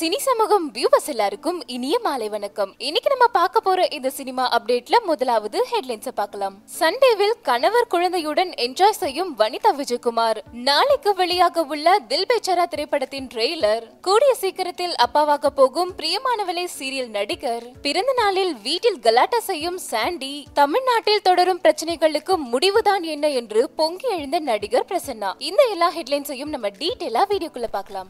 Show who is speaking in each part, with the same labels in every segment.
Speaker 1: cine சமூகம் viewers எல்லாருக்கும் இனிய மாலை வணக்கம் இன்னைக்கு நம்ம பார்க்க போற இந்த சினிமா அப்டேட்ல முதலாவது ஹெட்லைன்ஸ் பார்க்கலாம் சண்டேவில் கணவர் குழந்தையுடன் என்ஜாய் செய்யும் வனிதா விஜயகுமார் நாளைக்கு வெளியாக உள்ள தில் பேச்சாரா திரைப்படத்தின் ட்ரெய்லர் கூடிய சீக்கிரத்தில் அப்பாவாக போகும் பிரியமானவளே சீரியல் நடிகர் பிறந்த நாளில் வீட்டில் கலாட்டா செய்யும் சாண்டி தமிழ்நாட்டில் தொடரும் பிரச்சனைகளுக்கு முடிவுதான் என்ன என்று பொங்கி எழுந்த நடிகர் பிரசன்னா இந்த எல்லா ஹெட்லைன்ஸையும் நம்ம டீட்டெயிலா வீடியோக்குள்ள பார்க்கலாம்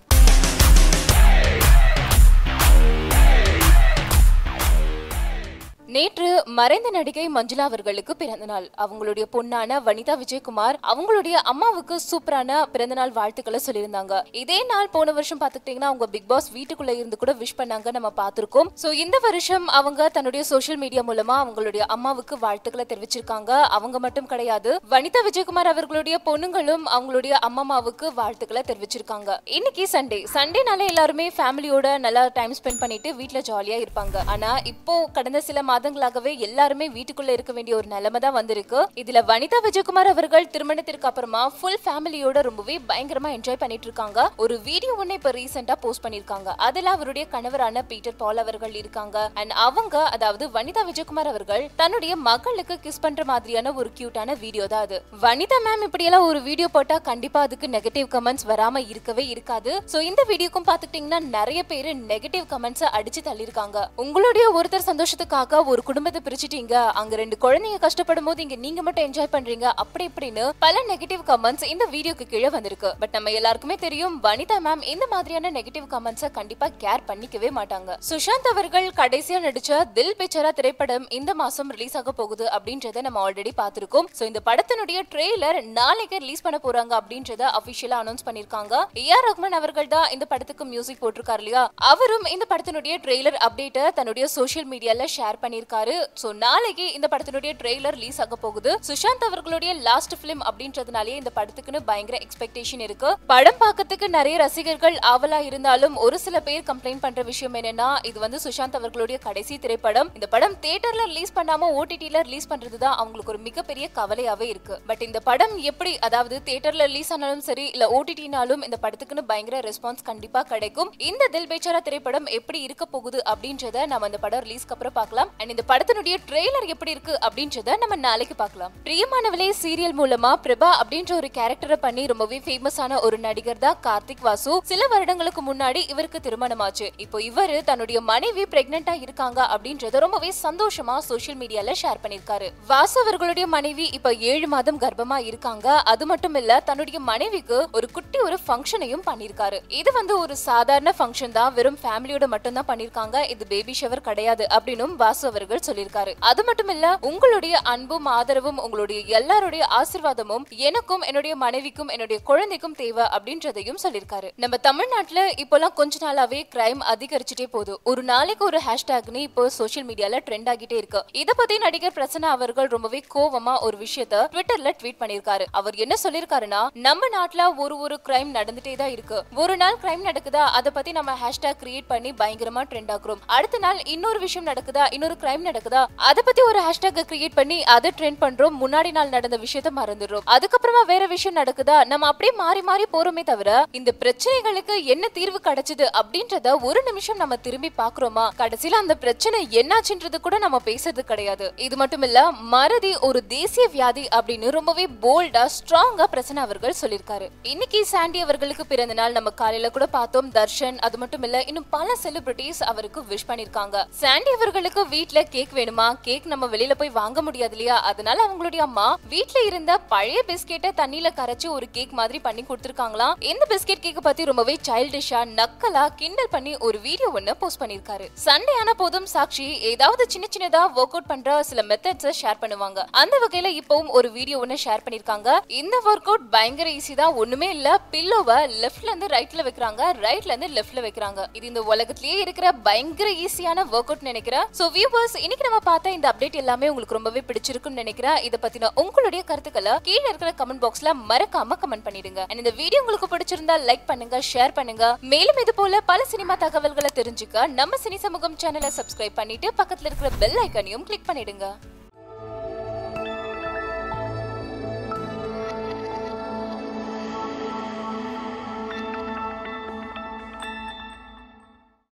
Speaker 1: நேற்று மறைந்த நடிகை மஞ்சுளா அவர்களுக்கு பிறந்த நாள் அவங்களுடைய பொண்ணான வனிதா விஜயகுமார் அவங்களுடைய அம்மாவுக்கு சூப்பரான பிறந்தநாள் வாழ்த்துக்களை சொல்லியிருந்தாங்க இதே நாள் போன வருஷம் பாத்துக்கிட்டீங்கன்னா அவங்க பிக் பாஸ் வீட்டுக்குள்ள இருந்து கூட விஷ் பண்ணாங்க நம்ம பார்த்திருக்கோம் சோ இந்த வருஷம் அவங்க தன்னுடைய சோஷியல் மீடியா மூலமா அவங்களுடைய அம்மாவுக்கு வாழ்த்துக்களை தெரிவிச்சிருக்காங்க அவங்க மட்டும் கிடையாது வனிதா விஜயகுமார் அவர்களுடைய பொண்ணுங்களும் அவங்களுடைய அம்மாமாவுக்கு வாழ்த்துக்களை தெரிவிச்சிருக்காங்க இன்னைக்கு சண்டே சண்டேனால எல்லாருமே ஃபேமிலியோட நல்லா டைம் ஸ்பெண்ட் பண்ணிட்டு வீட்ல ஜாலியா இருப்பாங்க ஆனா இப்போ கடந்த சில மாதங்களாகவே எல்லாருமே வீட்டுக்குள்ள இருக்க வேண்டிய ஒரு நிலைமை தான் வந்திருக்கு இதுல வனிதா விஜயகுமார் அவர்கள் திருமணத்திற்கு அப்புறமா ஃபுல் ஃபேமிலியோட ரொம்பவே பயங்கரமா என்ஜாய் பண்ணிட்டு இருக்காங்க ஒரு வீடியோ ஒண்ணு இப்ப ரீசெண்டா போஸ்ட் பண்ணிருக்காங்க அதுல அவருடைய கணவரான பீட்டர் பால் அவர்கள் இருக்காங்க அண்ட் அவங்க அதாவது வனிதா விஜயகுமார் அவர்கள் தன்னுடைய மகளுக்கு கிஸ் பண்ற மாதிரியான ஒரு கியூட்டான வீடியோ தான் அது வனிதா மேம் இப்படி எல்லாம் ஒரு வீடியோ போட்டா கண்டிப்பா அதுக்கு நெகட்டிவ் கமெண்ட்ஸ் வராம இருக்கவே இருக்காது சோ இந்த வீடியோக்கும் பாத்துக்கிட்டீங்கன்னா நிறைய பேரு நெகட்டிவ் கமெண்ட்ஸ் அடிச்சு தள்ளிருக்காங்க உங்களுடைய ஒருத்தர் சந்தோஷத்துக்காக ஒரு குடும்பத்தை பிரிச்சுட்டீங்க அங்க ரெண்டு குழந்தைங்க கஷ்டப்படும் போது இங்க நீங்க மட்டும் என்ஜாய் பண்றீங்க அப்படி இப்படின்னு பல நெகட்டிவ் கமெண்ட்ஸ் இந்த வீடியோக்கு கீழே வந்திருக்கு பட் நம்ம எல்லாருக்குமே தெரியும் வனிதா மேம் இந்த மாதிரியான நெகட்டிவ் கமெண்ட்ஸை கண்டிப்பா கேர் பண்ணிக்கவே மாட்டாங்க சுஷாந்த் அவர்கள் கடைசியா நடிச்ச தில் பிச்சரா திரைப்படம் இந்த மாசம் ரிலீஸ் ஆக போகுது அப்படின்றத நம்ம ஆல்ரெடி பார்த்திருக்கோம் சோ இந்த படத்தினுடைய ட்ரெய்லர் நாளைக்கு ரிலீஸ் பண்ண போறாங்க அப்படின்றத அபிஷியலா அனௌன்ஸ் பண்ணிருக்காங்க ஏ ஆர் ரஹ்மான் அவர்கள் தான் இந்த படத்துக்கு மியூசிக் போட்டிருக்காரு இல்லையா அவரும் இந்த படத்தினுடைய ட்ரெய்லர் அப்டேட்டை தன்னுடைய சோஷியல் மீடியால ஷேர் பண்ணிருக்காரு சோ நாளைக்கு இந்த படத்தினுடைய ட்ரெய்லர் ரிலீஸ் ஆக போகுது சுஷாந்த் அவர்களுடைய லாஸ்ட் பிலிம் அப்படின்றதுனாலே இந்த படத்துக்குன்னு பயங்கர எக்ஸ்பெக்டேஷன் இருக்கு படம் பார்க்கறதுக்கு நிறைய ரசிகர்கள் ஆவலா இருந்தாலும் ஒரு சில பேர் கம்ப்ளைண்ட் பண்ற விஷயம் என்னன்னா இது வந்து சுஷாந்த் அவர்களுடைய கடைசி திரைப்படம் இந்த படம் தியேட்டர்ல ரிலீஸ் பண்ணாம ஓடிடில ரிலீஸ் பண்றதுதான் அவங்களுக்கு ஒரு மிகப்பெரிய கவலையாவே இருக்கு பட் இந்த படம் எப்படி அதாவது தியேட்டர்ல ரிலீஸ் ஆனாலும் சரி இல்ல ஓடிடினாலும் இந்த படத்துக்குன்னு பயங்கர ரெஸ்பான்ஸ் கண்டிப்பா கிடைக்கும் இந்த தில் பேச்சாரா திரைப்படம் எப்படி இருக்க போகுது அப்படின்றத நம்ம இந்த படம் ரிலீஸ்க்கு அப்புறம் பார்க்கலாம் அண்ட் இந்த படத்தினுடைய ட்ரெய்லர் எப்படி இருக்கு அப்படின்றத நம்ம நாளைக்கு பார்க்கலாம் பிரியமானவளே சீரியல் மூலமா பிரபா அப்படின்ற ஒரு கேரக்டரை பண்ணி ரொம்பவே ஃபேமஸான ஒரு நடிகர் தான் கார்த்திக் வாசு சில வருடங்களுக்கு முன்னாடி இவருக்கு திருமணமாச்சு இப்போ இவரு தன்னுடைய மனைவி பிரெக்னெண்டா இருக்காங்க அப்படின்றத ரொம்பவே சந்தோஷமா சோஷியல் மீடியால ஷேர் பண்ணிருக்காரு வாசு அவர்களுடைய மனைவி இப்ப ஏழு மாதம் கர்ப்பமா இருக்காங்க அது மட்டும் இல்ல தன்னுடைய மனைவிக்கு ஒரு குட்டி ஒரு ஃபங்க்ஷனையும் பண்ணிருக்காரு இது வந்து ஒரு சாதாரண ஃபங்க்ஷன் தான் வெறும் ஃபேமிலியோட மட்டும் தான் பண்ணிருக்காங்க இது பேபி ஷவர் கிடையாது அப்படின்னும் வாசு அவர்கள் சொல்லியிருக்காரு அது மட்டும் இல்ல உங்களுடைய அன்பும் ஆதரவும் உங்களுடைய எல்லாருடைய ஆசிர்வாதமும் எனக்கும் என்னுடைய மனைவிக்கும் என்னுடைய குழந்தைக்கும் தேவை அப்படின்றதையும் சொல்லியிருக்காரு நம்ம தமிழ்நாட்டுல இப்போலாம் கொஞ்ச நாளாவே கிரைம் அதிகரிச்சுட்டே போகுது ஒரு நாளைக்கு ஒரு ஹேஷ்டேக்னு இப்போ சோஷியல் மீடியால ட்ரெண்ட் ஆகிட்டே இருக்கு இத பத்தி நடிகர் பிரசன்னா அவர்கள் ரொம்பவே கோவமா ஒரு விஷயத்த ட்விட்டர்ல ட்வீட் பண்ணிருக்காரு அவர் என்ன சொல்லிருக்காருன்னா நம்ம நாட்டுல ஒரு ஒரு கிரைம் நடந்துட்டே தான் இருக்கு ஒரு நாள் கிரைம் நடக்குதா அத பத்தி நம்ம ஹேஷ்டேக் கிரியேட் பண்ணி பயங்கரமா ட்ரெண்ட் ஆக்குறோம் அடுத்த நாள் இன்னொரு விஷயம் நடக்குதா இன்னொரு கிரைம் நடக்குதா அத பத்தி ஒரு ஹேஷ்டேக் கிரியேட் பண்ணி அதை ட்ரெண்ட் பண்றோம் முன்னாடி நாள் நடந்த விஷயத்த மறந்துடுறோம் அதுக்கப்புறமா வேற விஷயம் நடக்குதா நம்ம அப்படியே மாறி மாறி போறோமே தவிர இந்த பிரச்சனைகளுக்கு என்ன தீர்வு கிடைச்சது அப்படின்றத ஒரு நிமிஷம் நம்ம திரும்பி பாக்குறோமா கடைசியில அந்த பிரச்சனை என்னாச்சுன்றது கூட நம்ம பேசுறது கிடையாது இது மட்டும் இல்ல மறதி ஒரு தேசிய வியாதி அப்படின்னு ரொம்பவே போல்டா ஸ்ட்ராங்கா பிரசன்னா அவர்கள் சொல்லியிருக்காரு இன்னைக்கு சாண்டி அவர்களுக்கு பிறந்த நாள் நம்ம காலையில கூட பார்த்தோம் தர்ஷன் அது மட்டும் இல்ல இன்னும் பல செலிபிரிட்டிஸ் அவருக்கு விஷ் பண்ணிருக்காங்க சாண்டி அவர்களுக்கு வீட்ல கேக் வேணுமா கேக் நம்ம வெளியில போய் வாங்க முடியாது இல்லையா அதனால அவங்களுடைய அம்மா வீட்ல இருந்த பழைய பிஸ்கெட்டை தண்ணியில கரைச்சு ஒரு கேக் மாதிரி பண்ணி கொடுத்திருக்காங்களாம் இந்த பிஸ்கெட் கேக் பத்தி ரொம்பவே சைல்டிஷா நக்கலா கிண்டல் பண்ணி ஒரு வீடியோ ஒன்னு போஸ்ட் பண்ணிருக்காரு சண்டே ஆன போதும் சாக்ஷி ஏதாவது சின்ன சின்னதா ஒர்க் அவுட் பண்ற சில மெத்தட்ஸ் ஷேர் பண்ணுவாங்க அந்த வகையில இப்பவும் ஒரு வீடியோ ஒன்னு ஷேர் பண்ணிருக்காங்க இந்த ஒர்க் அவுட் பயங்கர ஈஸி தான் ஒண்ணுமே இல்ல பில்லோவை லெஃப்ட்ல இருந்து ரைட்ல வைக்கிறாங்க ரைட்ல இருந்து லெஃப்ட்ல வைக்கிறாங்க இது இந்த உலகத்திலேயே இருக்கிற பயங்கர ஈஸியான ஒர்க் அவுட் நினைக்கிறேன் சோ வியூவர்ஸ் இன்னைக்கு நம்ம பார்த்த இந்த அப்டேட் எல்லாமே உங்களுக்கு ரொம்பவே பிடிச்சிருக்கும்னு நினைக்கிறேன் இத பத்தின உங்களுடைய கருத்துக்களை கீழே இருக்கிற கமெண்ட் பாக்ஸ்ல மறக்காம கமெண்ட் பண்ணிடுங்க And இந்த வீடியோ உங்களுக்கு பிடிச்சிருந்தா லைக் பண்ணுங்க ஷேர் பண்ணுங்க மேலும் இது போல பல சினிமா தகவல்களை தெரிஞ்சுக்க நம்ம சினி சமூகம் சேனலை சப்ஸ்கிரைப் பண்ணிட்டு பக்கத்துல இருக்கிற பெல் ஐக்கனையும் கிளிக் பண்ணிடுங்க